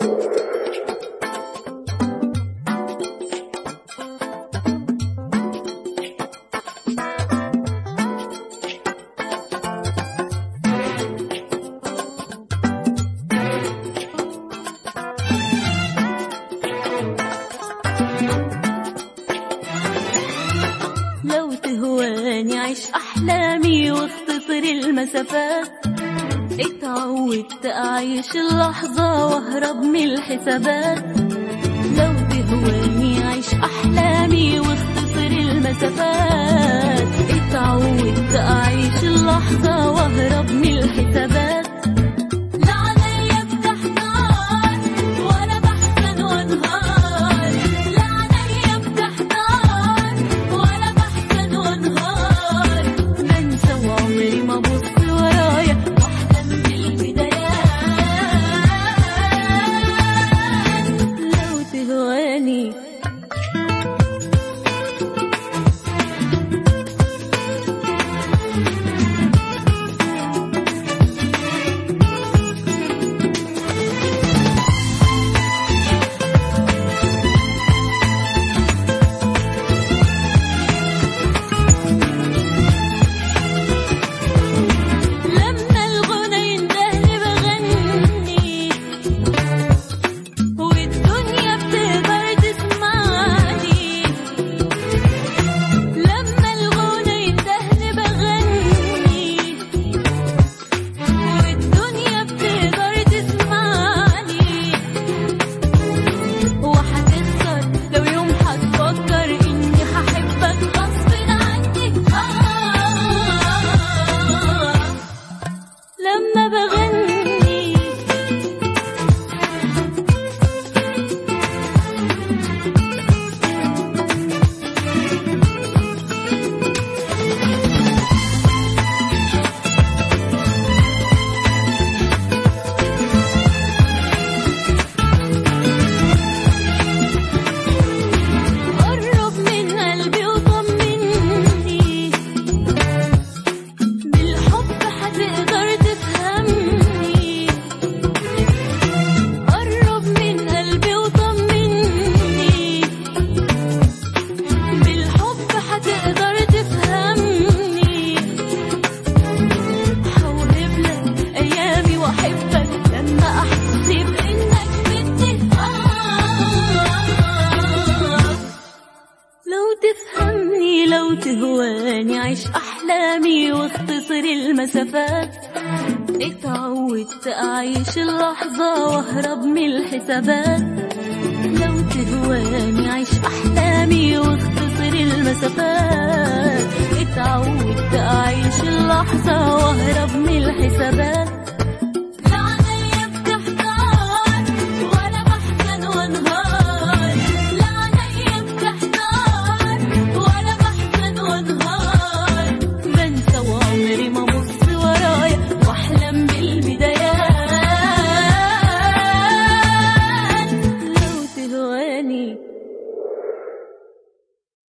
لو تهواني عيش أحلامي واختصر المسافات اتعودت أعيش اللحظة وأهرب من الحسابات لو تهواني عيش أحلامي واختصر المسافات اتعودت أعيش اللحظة وأهرب من الحسابات لا عليا بتحتار ولا بحزن وانهار لا عليا بتحتار ولا بحزن وانهار بنسى وعمري ما ابص ورايا واحلم بالبدايات لو تهواني لما الغنى يندهني بغني والدنيا بتقدر تسمعني لما الغنى يندهني بغني والدنيا بتقدر تسمعني وهتخسر لو يوم هتفكر اني هحبك غصب عني آه لما بغني قرب من قلبي وطمني بالحب هتقدر تفهمني قرب من قلبي وطمني بالحب هتقدر تفهمني هوهب لك ايامي واحبك لما احس بانك بدي آه لو تفهمني لو تهواني عيش أحلامي واختصر المسافات اتعودت أعيش اللحظة وأهرب من الحسابات لو تهواني عيش أحلامي واختصر المسافات اتعودت أعيش اللحظة وأهرب من الحسابات